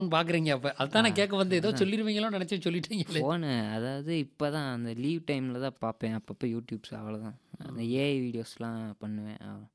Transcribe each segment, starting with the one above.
பார்க்குறீங்க அப்ப. அதான் நான் ஆ, கேட்க வந்தேன். ஏதோ அதான். சொல்லிருவீங்களோன்னு நெனச்சு சொல்லிட்டீங்களே. ஃபோனு அதாவது இப்போ தான் அந்த லீவ் டைமில் தான் பார்ப்பேன் அப்பப்போ யூடியூப்ஸ் அவ்வளோதான் அந்த ஏஐ வீடியோஸ்லாம் பண்ணுவேன்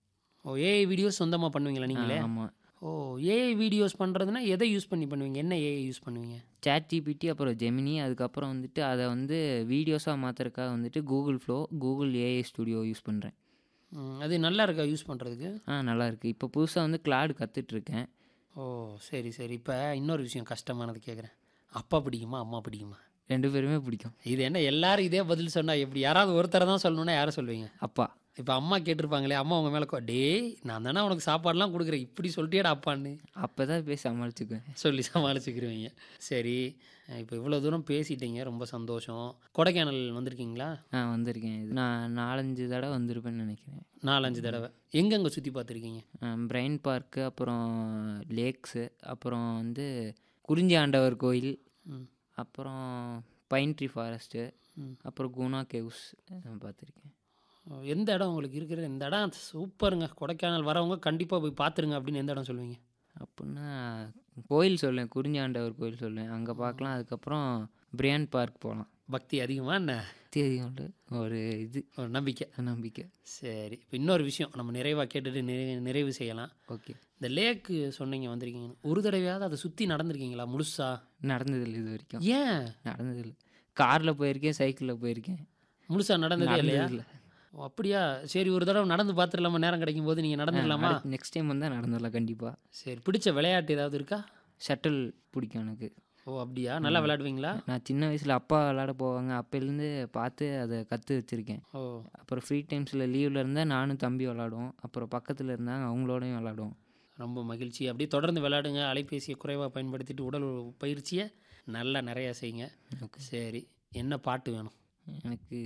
ஓ ஏஐ வீடியோஸ் சொந்தமா பண்ணுவீங்களா நீங்களே? ஆமாம் ஓ ஏஐ வீடியோஸ் பண்றதுன்னா எதை யூஸ் பண்ணி பண்ணுவீங்க? என்ன ஏஐ யூஸ் பண்ணுவீங்க? சேட் ஜிபிடி அப்புறம் ஜெமினி அதுக்கப்புறம் வந்துட்டு அதை வந்து வீடியோஸாக மாற்றுறதுக்காக வந்துட்டு Google Flow Google AI Studio use பண்ணுறேன் ம், அது நல்லா இருக்கா யூஸ் பண்றதுக்கு? ஆ நல்லா இருக்கு இப்போ புதுசாக வந்து கிளாடு கற்றுட்ருக்கேன் ஓ சரி சரி. இப்ப இன்னொரு விஷயம் கஷ்டமானது கேட்குறேன். அப்பா பிடிக்குமா? அம்மா பிடிக்குமா? ரெண்டு பேருமே பிடிக்கும் இது என்ன எல்லாரும் இதே பதில் சொன்னா எப்படி? யாராவது ஒருத்தரை தான் சொல்லணும்னா யாரை சொல்லுவீங்க? அப்பா இப்ப அம்மா கேட்டிருப்பாங்களே அம்மா உங்க மேல கோ டேய் நான் தானே உனக்கு சாப்பாடுலாம் கொடுக்குறேன் இப்படி சொல்லிட்டியேடா அப்பான்னு அப்போ தான் போய் சமாளிச்சுக்குவேன் சொல்லி சமாளிச்சுக்கிருவீங்க சரி இப்போ இவ்வளோ தூரம் பேசிட்டீங்க ரொம்ப சந்தோஷம் கொடைக்கானல் வந்திருக்கீங்களா ஆ வந்திருக்கேன் இது நான் நாலஞ்சு தடவை வந்திருப்பேன்னு நினைக்கிறேன் நாலஞ்சு தடவை எங்கெங்கே சுற்றி பார்த்துருக்கீங்க பிரைன் பார்க்கு அப்புறம் லேக்ஸு அப்புறம் வந்து குறிஞ்சி ஆண்டவர் கோயில் ம் அப்புறம் பைன் ட்ரீ ஃபாரஸ்ட்டு ம். அப்புறம் குணா கேவ்ஸ் பார்த்துருக்கேன் எந்த இடம் உங்களுக்கு இருக்கிறது இந்த இடம் சூப்பருங்க கொடைக்கானல் வரவங்க கண்டிப்பாக போய் பார்த்துருங்க அப்படின்னு எந்த இடம் சொல்லுவீங்க அப்படின்னா கோயில் சொல்லுவேன் குறிஞ்சி ஆண்டவர் கோயில் சொல்லுவேன் அங்கே பார்க்கலாம் அதுக்கப்புறம் பிரியான் பார்க் போகலாம் பக்தி அதிகமாக என்ன தெரியும் ஒரு இது ஒரு நம்பிக்கை நம்பிக்கை சரி இப்போ இன்னொரு விஷயம் நம்ம நிறைவாக கேட்டுட்டு நிறைவு நிறைவு செய்யலாம் ஓகே இந்த லேக்கு சொன்னீங்க வந்திருக்கீங்க ஒரு தடவையாவது அதை சுற்றி நடந்திருக்கீங்களா முழுசா நடந்ததில்லை இது வரைக்கும் ஏன் நடந்ததில்லை காரில் போயிருக்கேன் சைக்கிளில் போயிருக்கேன் முழுசா நடந்ததே இல்லையா நடந்ததில்லை ஓ, அப்படியா சரி ஒரு தடவை நடந்து பார்த்துடலாமா நேரம் கிடைக்கும் போது நீங்கள் நடந்துடலாமா நெக்ஸ்ட் டைம் வந்தால் நடந்துடலாம் கண்டிப்பாக சரி பிடிச்ச விளையாட்டு ஏதாவது இருக்கா ஷட்டில் பிடிக்கும் எனக்கு ஓ அப்படியா நல்லா விளையாடுவீங்களா நான் சின்ன வயசில் அப்பா விளாட போவாங்க அப்போலேருந்து பார்த்து அதை கற்று வச்சுருக்கேன் ஓ அப்புறம் ஃப்ரீ டைம்ஸில் லீவில் இருந்தால் நானும் தம்பி விளாடுவோம் அப்புறம் பக்கத்தில் இருந்தாங்க அவங்களோடையும் விளாடுவோம் ரொம்ப மகிழ்ச்சி அப்படியே தொடர்ந்து விளையாடுங்க அலைபேசியை குறைவாக பயன்படுத்திட்டு உடல் பயிற்சியை நல்லா நிறையா செய்யுங்க ஓகே சரி என்ன பாட்டு வேணும் எனக்கு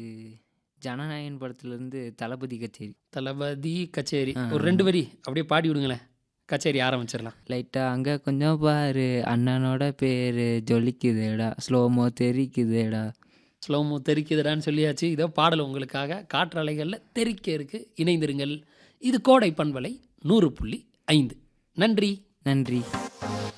ஜனநாயகன் படத்துலேருந்து தளபதி கச்சேரி தளபதி கச்சேரி ஒரு ரெண்டு வரி அப்படியே பாடி விடுங்களேன் கச்சேரி ஆரம்பிச்சிடலாம் லைட்டாக அங்கே கொஞ்சம் பாரு அண்ணனோட பேர் ஜொலிக்குதேடா ஸ்லோமோ தெரிக்குதேடா ஸ்லோமோ தெரிக்குதுடான்னு சொல்லியாச்சு இதோ பாடல் உங்களுக்காக காற்றலைகளில் தெரிக்க இருக்கு இணைந்திருங்கள் இது கோடை பண்பலை நூறு புள்ளி ஐந்து நன்றி நன்றி